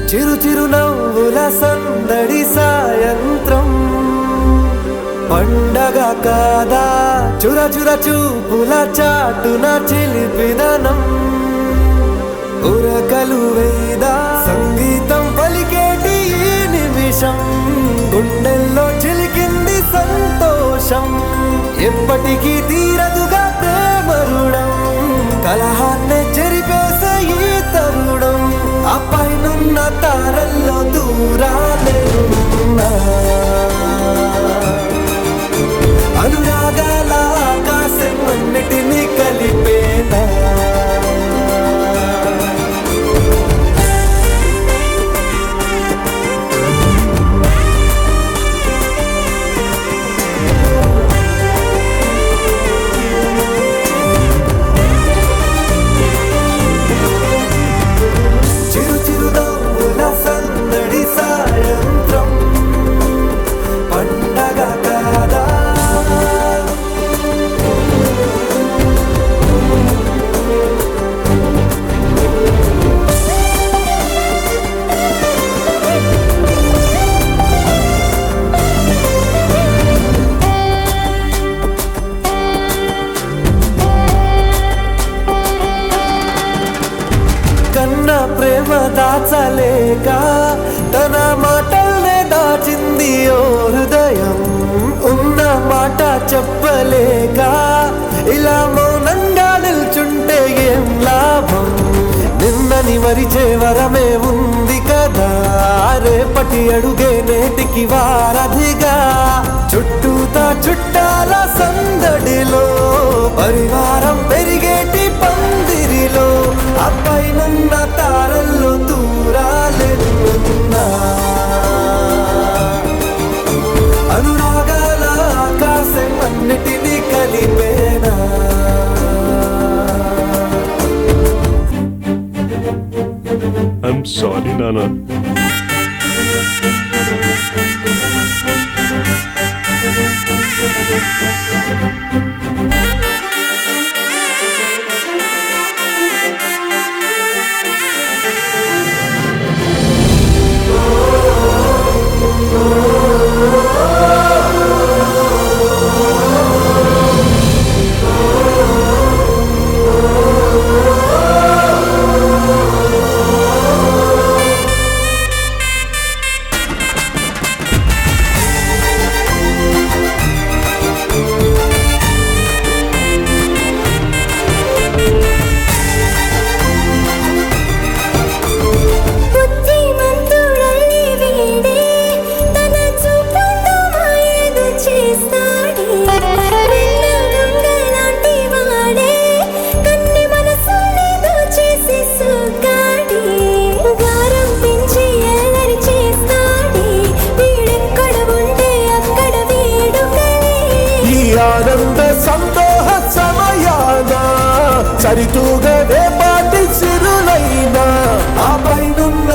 చిరు చిరు నవ్వుల సందడి సాయంత్రం పండగ కాదా చుర చుర చూపుల చాటున చిలిపిదనం ఉరకలు వేదా సంగీతం పలికేటి ఈ నిమిషం గుండెల్లో చిలికింది సంతోషం ఎప్పటికీ తీరదుగా ప్రేమరుడం కలహాన్నే చెరిపేసే ఈ తరుణం ఆ పైనున్న తారల్లో దూరాలే ఉన్నా అనురాగాల ఆకాశం అన్నిటినీ కలిపేనా చిరు చిరు నవ్వుల సందడి సాయంత్రం పండగ కాదా కన్న ప్రేమ దాచలేక తన మాటల్నే దాచింది ఓ హృదయం ఉన్న మాట చెప్పలేక ఇలా మౌనంగా నిల్చుంటే ఏం లాభం నిన్నని మరిచే వరమే ఉంది కదా రేపటి అడుగే నేటికి వారధిగా చుట్టూతా చుట్టాల సందడిలో పరివారం పెరిగేటి పందిరిలో అపైనున్న తారల్లో దూరాలెన్నున్నా అనురాగాల ఆకాశం అన్నిటినీ కలిపేనా ఐఎమ్ సారీ నానా బుద్ధిమంతుడల్లి వీడే తన చూపుతో మాయేదో చేస్తాడే వెన్న దొంగలాంటి వాడే కన్ని మనసులేదో చేసి సుగాడే గారం పెంచి అల్లరి చేస్తాడే వీడెక్కడ ఉంటే అక్కడ వీడుకలే ఈ ఆనంద సంతోహ సమయాన సరితూగనే పాటి సిరులైనా ఆ పైనున్న